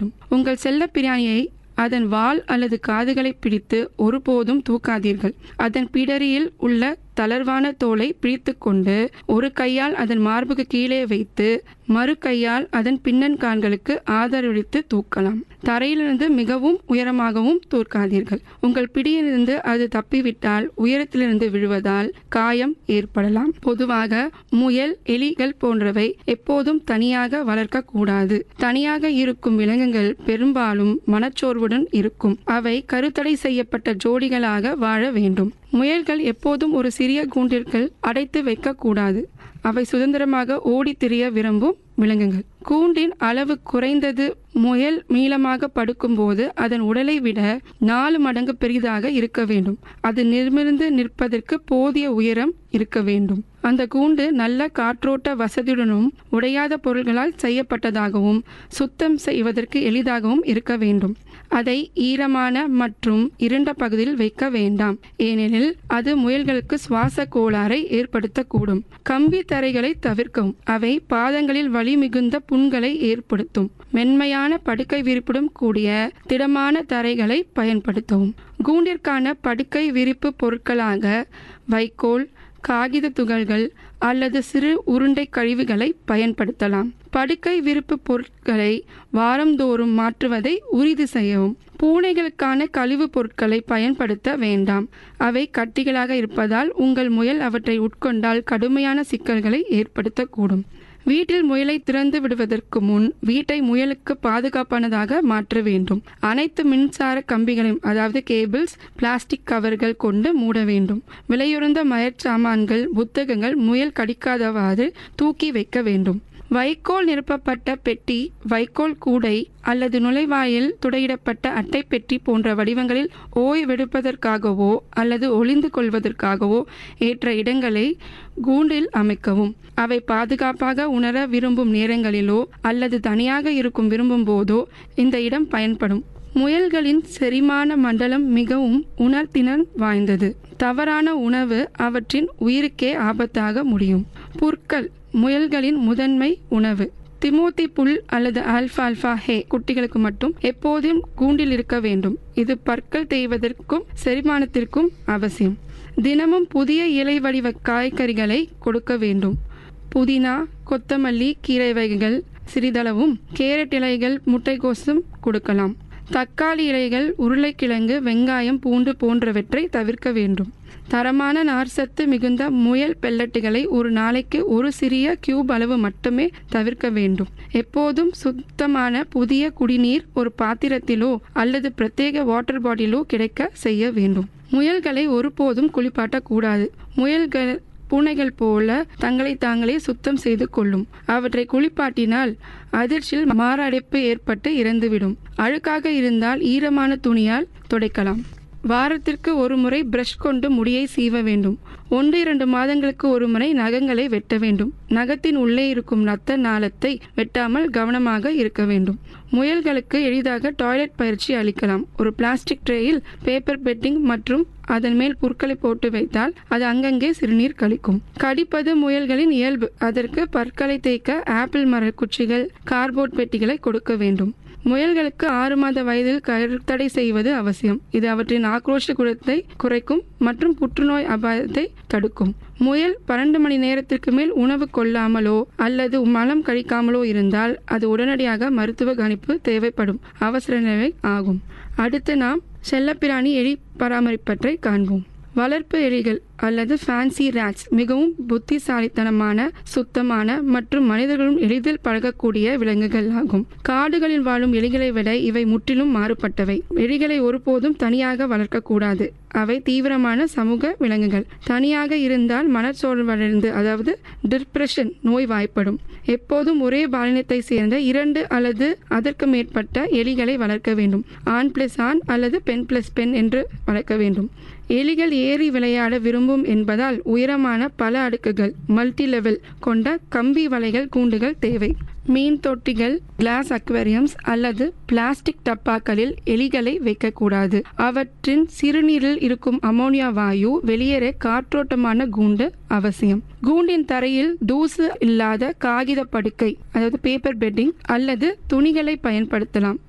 வேண்டும் உங்கள் செல்ல பிராணியை அதன் வால் அல்லது காதுகளை பிடித்து ஒருபோதும் தூக்காதீர்கள் அதன் பிடரியில் உள்ள தளர்வான தோலை பிடித்துக்கொண்டு ஒரு கையால் அதன் மார்புக்கு கீழே வைத்து மறு கையால் அதன் பின்னன்கால்களுக்கு ஆதரவளித்து தூக்கலாம் தரையிலிருந்து மிகவும் உயரமாகவும் தூக்காதீர்கள் உங்கள் பிடியிலிருந்து அது தப்பிவிட்டால் உயரத்திலிருந்து விழுவதால் காயம் ஏற்படலாம் பொதுவாக முயல் எலிகள் போன்றவை எப்போதும் தனியாக வளர்க்கக்கூடாது தனியாக இருக்கும் விலங்குகள் பெரும்பாலும் மனச்சோர்வுடன் இருக்கும் அவை கருத்தடை செய்யப்பட்ட ஜோடிகளாக வாழ வேண்டும் முயல்கள் எப்போதும் ஒரு சிறிய கூண்டிற்குள் அடைத்து வைக்கக்கூடாது அவை சுதந்திரமாக ஓடித் திரிய விரும்பும் விலங்குகள் கூண்டின் அளவு குறைந்தது முயல் நீளமாக படுக்கும்போது அதன் உடலை விட நாலு மடங்கு பெரிதாக இருக்க வேண்டும் அது நிமிர்ந்து நிற்பதற்கு போதிய உயரம் இருக்க வேண்டும் அந்த கூண்டு நல்ல காற்றோட்ட வசதியுடனும் உடையாத பொருள்களால் செய்யப்பட்டதாகவும் சுத்தம் செய்வதற்கு எளிதாகவும் இருக்க வேண்டும் அதை ஈரமான மற்றும் இருண்ட பகுதியில் வைக்க வேண்டாம் ஏனெனில் அது முயல்களுக்கு சுவாச கோளாறை ஏற்படுத்தக்கூடும் கம்பி தரைகளை தவிர்க்கவும் அவை பாதங்களில் வலி மிகுந்த புண்களை ஏற்படுத்தும் மென்மையான படுக்கை விரிப்புடன் கூடிய திடமான தரைகளை பயன்படுத்தவும் கூண்டிற்கான படுக்கை விரிப்பு பொருட்களாக வைக்கோல் காகித துகள்கள் அல்லது சிறு உருண்டை கழிவுகளை பயன்படுத்தலாம் படுக்கை விருப்பு பொருட்களை வாரந்தோறும் மாற்றுவதை உறுதி செய்யவும் பூனைகளுக்கான கழிவுப் பொருட்களை பயன்படுத்த வேண்டாம் அவை கட்டிகளாக இருப்பதால் உங்கள் முயல் அவற்றை உட்கொண்டால் கடுமையான சிக்கல்களை ஏற்படுத்தக்கூடும் வீட்டில் முயலை திறந்து விடுவதற்கு முன் வீட்டை முயலுக்கு பாதுகாப்பானதாக மாற்ற வேண்டும் அனைத்து மின்சார கம்பிகளையும் அதாவது கேபிள்ஸ் பிளாஸ்டிக் கவர்கள் கொண்டு மூட வேண்டும் விலையுறந்த மயற்சாமான்கள் புத்தகங்கள் முயல் கடிக்காதவாறு தூக்கி வைக்க வேண்டும் வைக்கோல் நிரப்பப்பட்ட பெட்டி வைக்கோல் கூடை அல்லது நுழைவாயில் துடையிடப்பட்ட அட்டை பெட்டி போன்ற வடிவங்களில் ஓய்வெடுப்பதற்காகவோ அல்லது ஒளிந்து கொள்வதற்காகவோ ஏற்ற இடங்களை கூண்டில் அமைக்கவும் அவை பாதுகாப்பாக உணர விரும்பும் நேரங்களிலோ அல்லது தனியாக இருக்கும் விரும்பும் போதோ இந்த இடம் பயன்படும் முயல்களின் செரிமான மண்டலம் மிகவும் உணர்திறன் வாய்ந்தது தவறான உணவு அவற்றின் உயிருக்கே ஆபத்தாக முடியும் புற்கள் முயல்களின் முதன்மை உணவு திமோத்தி புல் அல்லது ஆல்ஃபால்ஃபா ஹே குட்டிகளுக்கு மட்டும் எப்போதும் கூண்டில் இருக்க வேண்டும் இது பற்கள் தேய்வதற்கும் செரிமானத்திற்கும் அவசியம் தினமும் புதிய இலை வடிவ காய்கறிகளை கொடுக்க வேண்டும் புதினா கொத்தமல்லி கீரை வகைகள் சிறிதளவும் கேரட் இலைகள் முட்டைகோசும் கொடுக்கலாம் தக்காளி இலைகள் உருளைக்கிழங்கு வெங்காயம் பூண்டு போன்றவற்றை தவிர்க்க வேண்டும் தரமான நார்சத்து மிகுந்த முயல் பெல்லட்டுகளை ஒரு நாளைக்கு ஒரு சிறிய கியூப் அளவு மட்டுமே தவிர்க்க வேண்டும் எப்போதும் சுத்தமான புதிய குடிநீர் ஒரு பாத்திரத்திலோ அல்லது பிரத்யேக வாட்டர் பாட்டிலோ கிடைக்க செய்ய வேண்டும் முயல்களை ஒருபோதும் குளிப்பாட்டக்கூடாது முயல்கள் பூனைகள் போல தங்களை தாங்களே சுத்தம் செய்து கொள்ளும் அவற்றை குளிப்பாட்டினால் அதிர்ச்சியில் மாரடைப்பு ஏற்பட்டு இறந்துவிடும் அழுக்காக இருந்தால் ஈரமான துணியால் துடைக்கலாம் வாரத்திற்கு ஒரு முறை பிரஷ் கொண்டு முடியை சீவ வேண்டும் ஒன்று இரண்டு மாதங்களுக்கு ஒரு முறை நகங்களை வெட்ட வேண்டும் நகத்தின் உள்ளே இருக்கும் நத்த நாளத்தை வெட்டாமல் கவனமாக இருக்க வேண்டும் முயல்களுக்கு எளிதாக டாய்லெட் பயிற்சி அளிக்கலாம் ஒரு பிளாஸ்டிக் ட்ரேயில் பேப்பர் பெட்டிங் மற்றும் அதன் மேல் புற்களை போட்டு வைத்தால் அது அங்கங்கே சிறுநீர் கழிக்கும் கடிப்பது முயல்களின் இயல்பு அதற்கு பற்களை தேய்க்க ஆப்பிள் மர குச்சிகள் கார்போர்ட் பெட்டிகளை கொடுக்க வேண்டும் முயல்களுக்கு ஆறு மாத வயதில் கருத்தடை செய்வது அவசியம் இது அவற்றின் ஆக்ரோஷ குணத்தை குறைக்கும் மற்றும் புற்றுநோய் அபாயத்தை தடுக்கும் முயல் பன்னெண்டு மணி நேரத்திற்கு மேல் உணவு கொள்ளாமலோ அல்லது மலம் கழிக்காமலோ இருந்தால் அது உடனடியாக மருத்துவ கணிப்பு தேவைப்படும் அவசர நிலை ஆகும் அடுத்து நாம் செல்லப்பிராணி எலி பராமரிப்பற்றை காண்போம் வளர்ப்பு எலிகள் அல்லது ஃபேன்சி ரேட்ஸ் மிகவும் புத்திசாலித்தனமான சுத்தமான மற்றும் மனிதர்களும் எளிதில் பழகக்கூடிய விலங்குகள் ஆகும் காடுகளில் வாழும் எலிகளை விட இவை முற்றிலும் மாறுபட்டவை எலிகளை ஒருபோதும் தனியாக வளர்க்கக்கூடாது அவை தீவிரமான சமூக விலங்குகள் தனியாக இருந்தால் மனச்சோர்வடைந்து அதாவது டிப்ரெஷன் நோய் வாய்ப்படும் எப்போதும் ஒரே பாலினத்தை சேர்ந்த இரண்டு அல்லது அதற்கு மேற்பட்ட எலிகளை வளர்க்க வேண்டும் ஆண் பிளஸ் ஆண் அல்லது பெண் பிளஸ் பெண் என்று வளர்க்க வேண்டும் எலிகள் ஏறி விளையாட விரும்பும் என்பதால் உயரமான பல அடுக்குகள் மல்டி லெவல் கொண்ட கம்பி வலைகள் கூண்டுகள் தேவை மீன் தொட்டிகள் கிளாஸ் அக்வேரியம்ஸ் அல்லது பிளாஸ்டிக் டப்பாக்களில் எலிகளை வைக்கக்கூடாது அவற்றின் சிறுநீரில் இருக்கும் அமோனியா வாயு வெளியேற காற்றோட்டமான கூண்டு அவசியம் கூண்டின் தரையில் தூசு இல்லாத காகித படுக்கை அதாவது பேப்பர் பெட்டிங் அல்லது துணிகளை பயன்படுத்தலாம்